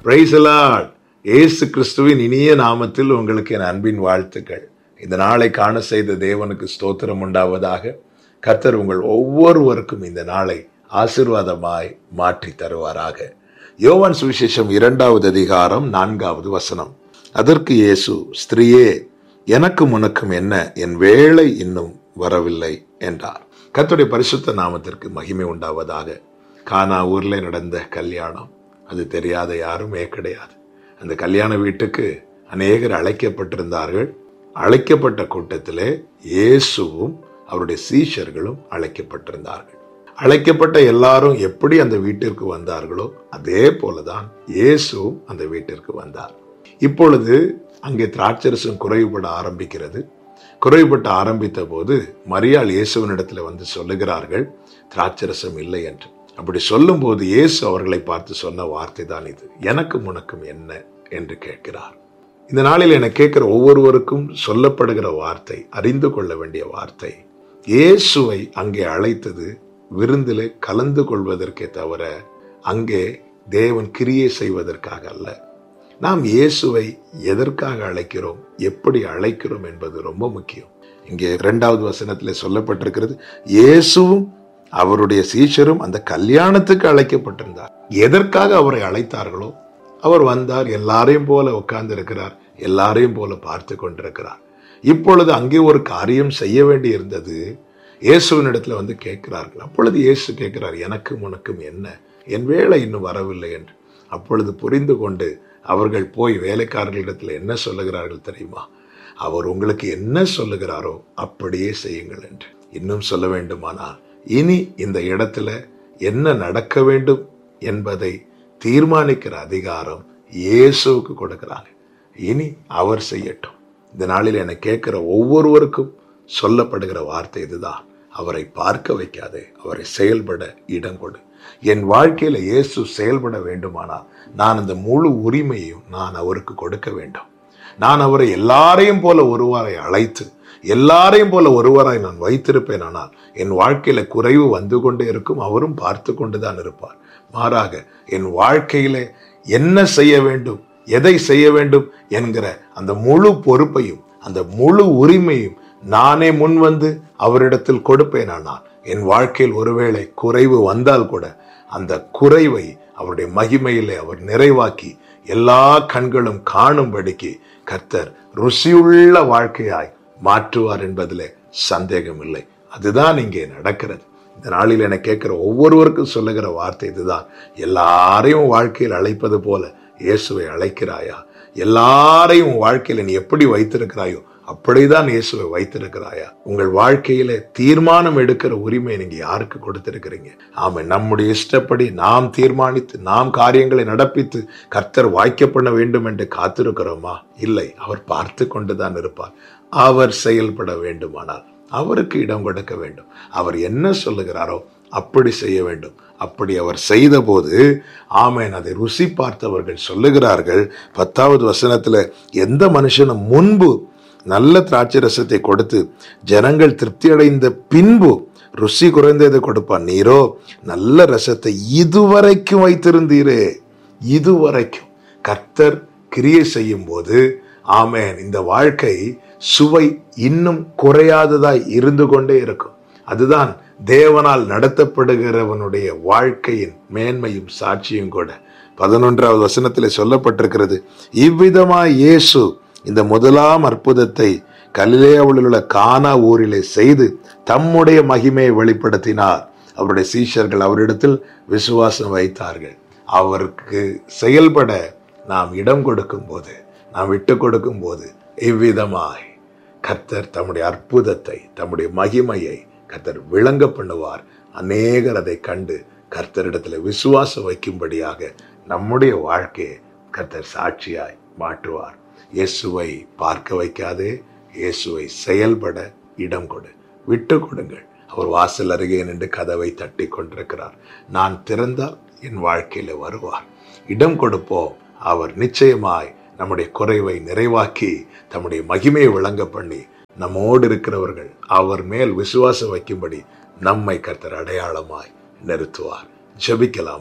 பிரைசலாட் இயேசு கிறிஸ்துவின் இனிய நாமத்தில் உங்களுக்கு என் அன்பின் வாழ்த்துக்கள் இந்த நாளை காண செய்த தேவனுக்கு ஸ்தோத்திரம் உண்டாவதாக கர்த்தர் உங்கள் ஒவ்வொருவருக்கும் இந்த நாளை ஆசிர்வாதமாய் மாற்றி தருவாராக யோவான் சுவிசேஷம் இரண்டாவது அதிகாரம் நான்காவது வசனம் அதற்கு இயேசு ஸ்திரீயே எனக்கும் உனக்கும் என்ன என் வேலை இன்னும் வரவில்லை என்றார் கர்த்தருடைய பரிசுத்த நாமத்திற்கு மகிமை உண்டாவதாக கானா ஊர்ல நடந்த கல்யாணம் அது தெரியாத யாருமே கிடையாது அந்த கல்யாண வீட்டுக்கு அநேகர் அழைக்கப்பட்டிருந்தார்கள் அழைக்கப்பட்ட கூட்டத்திலே இயேசுவும் அவருடைய சீஷர்களும் அழைக்கப்பட்டிருந்தார்கள் அழைக்கப்பட்ட எல்லாரும் எப்படி அந்த வீட்டிற்கு வந்தார்களோ அதே போலதான் இயேசுவும் அந்த வீட்டிற்கு வந்தார் இப்பொழுது அங்கே திராட்சரசம் குறைவுபட ஆரம்பிக்கிறது குறைவுபட்டு ஆரம்பித்த போது மரியாள் இயேசுவனிடத்துல வந்து சொல்லுகிறார்கள் திராட்சரசம் இல்லை என்று அப்படி சொல்லும்போது இயேசு அவர்களை பார்த்து சொன்ன வார்த்தை தான் இது எனக்கும் உனக்கும் என்ன என்று கேட்கிறார் இந்த நாளில் என கேட்கிற ஒவ்வொருவருக்கும் சொல்லப்படுகிற வார்த்தை அறிந்து கொள்ள வேண்டிய வார்த்தை இயேசுவை அங்கே அழைத்தது விருந்திலே கலந்து கொள்வதற்கே தவிர அங்கே தேவன் கிரியை செய்வதற்காக அல்ல நாம் இயேசுவை எதற்காக அழைக்கிறோம் எப்படி அழைக்கிறோம் என்பது ரொம்ப முக்கியம் இங்கே இரண்டாவது வசனத்தில் சொல்லப்பட்டிருக்கிறது இயேசுவும் அவருடைய சீஷரும் அந்த கல்யாணத்துக்கு அழைக்கப்பட்டிருந்தார் எதற்காக அவரை அழைத்தார்களோ அவர் வந்தார் எல்லாரையும் போல உட்கார்ந்து இருக்கிறார் எல்லாரையும் போல பார்த்து கொண்டிருக்கிறார் இப்பொழுது அங்கே ஒரு காரியம் செய்ய வேண்டி இருந்தது இயேசுவின் இடத்துல வந்து கேட்கிறார்கள் அப்பொழுது இயேசு கேட்கிறார் எனக்கும் உனக்கும் என்ன என் வேலை இன்னும் வரவில்லை என்று அப்பொழுது புரிந்து கொண்டு அவர்கள் போய் வேலைக்காரர்களிடத்தில் என்ன சொல்லுகிறார்கள் தெரியுமா அவர் உங்களுக்கு என்ன சொல்லுகிறாரோ அப்படியே செய்யுங்கள் என்று இன்னும் சொல்ல வேண்டுமானால் இனி இந்த இடத்துல என்ன நடக்க வேண்டும் என்பதை தீர்மானிக்கிற அதிகாரம் இயேசுவுக்கு கொடுக்கிறாங்க இனி அவர் செய்யட்டும் இந்த நாளில் என்னை கேட்கிற ஒவ்வொருவருக்கும் சொல்லப்படுகிற வார்த்தை இதுதான் அவரை பார்க்க வைக்காதே அவரை செயல்பட இடம் கொடு என் வாழ்க்கையில இயேசு செயல்பட வேண்டுமானால் நான் அந்த முழு உரிமையும் நான் அவருக்கு கொடுக்க வேண்டும் நான் அவரை எல்லாரையும் போல ஒருவரை அழைத்து எல்லாரையும் போல ஒருவராய் நான் வைத்திருப்பேன் ஆனால் என் வாழ்க்கையில குறைவு வந்து கொண்டே இருக்கும் அவரும் பார்த்து கொண்டுதான் இருப்பார் மாறாக என் வாழ்க்கையில என்ன செய்ய வேண்டும் எதை செய்ய வேண்டும் என்கிற அந்த முழு பொறுப்பையும் அந்த முழு உரிமையும் நானே முன் வந்து அவரிடத்தில் கொடுப்பேன் ஆனால் என் வாழ்க்கையில் ஒருவேளை குறைவு வந்தால் கூட அந்த குறைவை அவருடைய மகிமையிலே அவர் நிறைவாக்கி எல்லா கண்களும் காணும்படிக்கு கர்த்தர் ருசியுள்ள வாழ்க்கையாய் மாற்றுவார் என்பதிலே சந்தேகம் இல்லை அதுதான் இங்கே நடக்கிறது இந்த நாளில் என கேட்கிற ஒவ்வொருவருக்கும் சொல்லுகிற வார்த்தை இதுதான் எல்லாரையும் வாழ்க்கையில் அழைப்பது போல இயேசுவை அழைக்கிறாயா எல்லாரையும் வாழ்க்கையில நீ எப்படி வைத்திருக்கிறாயோ அப்படிதான் இயேசுவை வைத்திருக்கிறாயா உங்கள் வாழ்க்கையில தீர்மானம் எடுக்கிற உரிமை நீங்க யாருக்கு கொடுத்திருக்கிறீங்க ஆமா நம்முடைய இஷ்டப்படி நாம் தீர்மானித்து நாம் காரியங்களை நடப்பித்து கர்த்தர் வாய்க்க பண்ண வேண்டும் என்று காத்திருக்கிறோமா இல்லை அவர் பார்த்து கொண்டுதான் இருப்பார் அவர் செயல்பட வேண்டுமானால் அவருக்கு இடம் கொடுக்க வேண்டும் அவர் என்ன சொல்லுகிறாரோ அப்படி செய்ய வேண்டும் அப்படி அவர் செய்த போது ஆமேன் அதை ருசி பார்த்தவர்கள் சொல்லுகிறார்கள் பத்தாவது வசனத்துல எந்த மனுஷனும் முன்பு நல்ல திராட்சை ரசத்தை கொடுத்து ஜனங்கள் திருப்தி அடைந்த பின்பு ருசி குறைந்ததை கொடுப்பான் நீரோ நல்ல ரசத்தை இதுவரைக்கும் வைத்திருந்தீரே இதுவரைக்கும் கர்த்தர் கிரியை செய்யும் போது ஆமேன் இந்த வாழ்க்கை சுவை இன்னும் குறையாததாய் இருந்து கொண்டே இருக்கும் அதுதான் தேவனால் நடத்தப்படுகிறவனுடைய வாழ்க்கையின் மேன்மையும் சாட்சியும் கூட பதினொன்றாவது வசனத்தில் சொல்லப்பட்டிருக்கிறது இவ்விதமாய் இயேசு இந்த முதலாம் அற்புதத்தை கலிலேயாவில் உள்ள கானா ஊரிலே செய்து தம்முடைய மகிமையை வெளிப்படுத்தினார் அவருடைய சீஷர்கள் அவரிடத்தில் விசுவாசம் வைத்தார்கள் அவருக்கு செயல்பட நாம் இடம் கொடுக்கும் போது நாம் விட்டு கொடுக்கும் போது இவ்விதமாய் கர்த்தர் தம்முடைய அற்புதத்தை தம்முடைய மகிமையை கர்த்தர் விளங்க பண்ணுவார் அநேகர் அதை கண்டு கர்த்தரிடத்துல விசுவாசம் வைக்கும்படியாக நம்முடைய வாழ்க்கையை கர்த்தர் சாட்சியாய் மாற்றுவார் இயேசுவை பார்க்க வைக்காதே இயேசுவை செயல்பட இடம் கொடு விட்டு கொடுங்கள் அவர் வாசல் அருகே நின்று கதவை தட்டி கொண்டிருக்கிறார் நான் திறந்தால் என் வாழ்க்கையில வருவார் இடம் கொடுப்போம் அவர் நிச்சயமாய் நம்முடைய குறைவை நிறைவாக்கி தம்முடைய மகிமையை விளங்க பண்ணி நம்மோடு இருக்கிறவர்கள் அவர் மேல் விசுவாசம் வைக்கும்படி நம்மை கர்த்தர் அடையாளமாய் நிறுத்துவார் ஜெபிக்கலாமா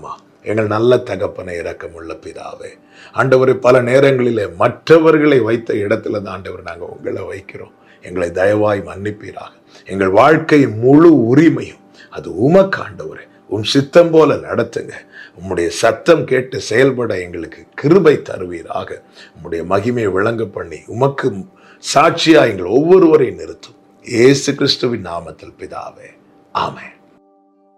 எங்கள் நல்ல தகப்பனை இரக்கமுள்ள பிதாவே ஆண்டவரை பல நேரங்களிலே மற்றவர்களை வைத்த இடத்துல தான் ஆண்டவர் நாங்கள் உங்களை வைக்கிறோம் எங்களை தயவாய் மன்னிப்பீராக எங்கள் வாழ்க்கையின் முழு உரிமையும் அது உமக்கு ஆண்டவரே உம் சித்தம் போல நடத்துங்க உம்முடைய சத்தம் கேட்டு செயல்பட எங்களுக்கு கிருபை தருவீராக உம்முடைய மகிமையை விளங்க பண்ணி உமக்கு சாட்சியா எங்கள் ஒவ்வொருவரையும் நிறுத்தும் இயேசு கிறிஸ்துவின் நாமத்தில் பிதாவே ஆமென்